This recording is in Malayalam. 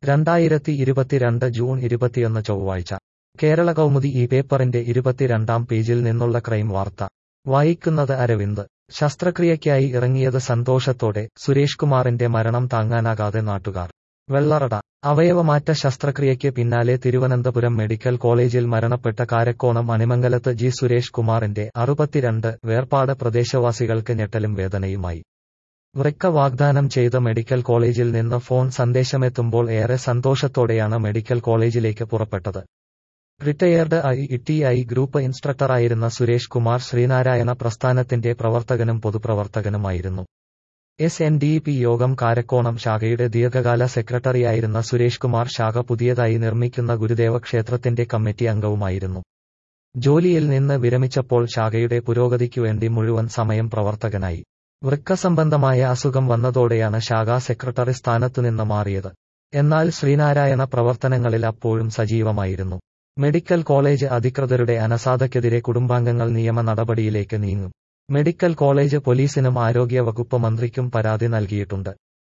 രണ്ടായിരത്തി ഇരുപത്തിരണ്ട് ജൂൺ ഇരുപത്തിയൊന്ന് ചൊവ്വാഴ്ച കേരള കൗമുദി ഈ പേപ്പറിന്റെ ഇരുപത്തിരണ്ടാം പേജിൽ നിന്നുള്ള ക്രൈം വാർത്ത വായിക്കുന്നത് അരവിന്ദ് ശസ്ത്രക്രിയയ്ക്കായി ഇറങ്ങിയത് സന്തോഷത്തോടെ സുരേഷ് കുമാറിന്റെ മരണം താങ്ങാനാകാതെ നാട്ടുകാർ വെള്ളറട അവയവമാറ്റ ശസ്ത്രക്രിയയ്ക്ക് പിന്നാലെ തിരുവനന്തപുരം മെഡിക്കൽ കോളേജിൽ മരണപ്പെട്ട കാരക്കോണം അണിമംഗലത്ത് ജി സുരേഷ് കുമാറിന്റെ അറുപത്തിരണ്ട് വേർപാട് പ്രദേശവാസികൾക്ക് ഞെട്ടലും വേദനയുമായി വൃക്ക വാഗ്ദാനം ചെയ്ത മെഡിക്കൽ കോളേജിൽ നിന്ന് ഫോൺ സന്ദേശമെത്തുമ്പോൾ ഏറെ സന്തോഷത്തോടെയാണ് മെഡിക്കൽ കോളേജിലേക്ക് പുറപ്പെട്ടത് retired I T I group ഇൻസ്ട്രക്ടറായിരുന്ന സുരേഷ് കുമാർ ശ്രീനാരായണ പ്രസ്ഥാനത്തിന്റെ പ്രവർത്തകനും പൊതുപ്രവർത്തകനുമായിരുന്നു എസ് എൻ ഡി പി യോഗം കാരക്കോണം ശാഖയുടെ ദീർഘകാല സെക്രട്ടറിയായിരുന്ന സുരേഷ് കുമാർ ശാഖ പുതിയതായി നിർമ്മിക്കുന്ന ഗുരുദേവ ക്ഷേത്രത്തിന്റെ കമ്മിറ്റി അംഗവുമായിരുന്നു ജോലിയിൽ നിന്ന് വിരമിച്ചപ്പോൾ ശാഖയുടെ പുരോഗതിക്കുവേണ്ടി മുഴുവൻ സമയം പ്രവർത്തകനായി വൃക്ക സംബന്ധമായ അസുഖം വന്നതോടെയാണ് ശാഖാ സെക്രട്ടറി സ്ഥാനത്തുനിന്ന് മാറിയത് എന്നാൽ ശ്രീനാരായണ പ്രവർത്തനങ്ങളിൽ അപ്പോഴും സജീവമായിരുന്നു മെഡിക്കൽ കോളേജ് അധികൃതരുടെ അനസാധയ്ക്കെതിരെ കുടുംബാംഗങ്ങൾ നിയമ നടപടിയിലേക്ക് നീങ്ങും മെഡിക്കൽ കോളേജ് പോലീസിനും ആരോഗ്യ വകുപ്പ് മന്ത്രിക്കും പരാതി നൽകിയിട്ടുണ്ട്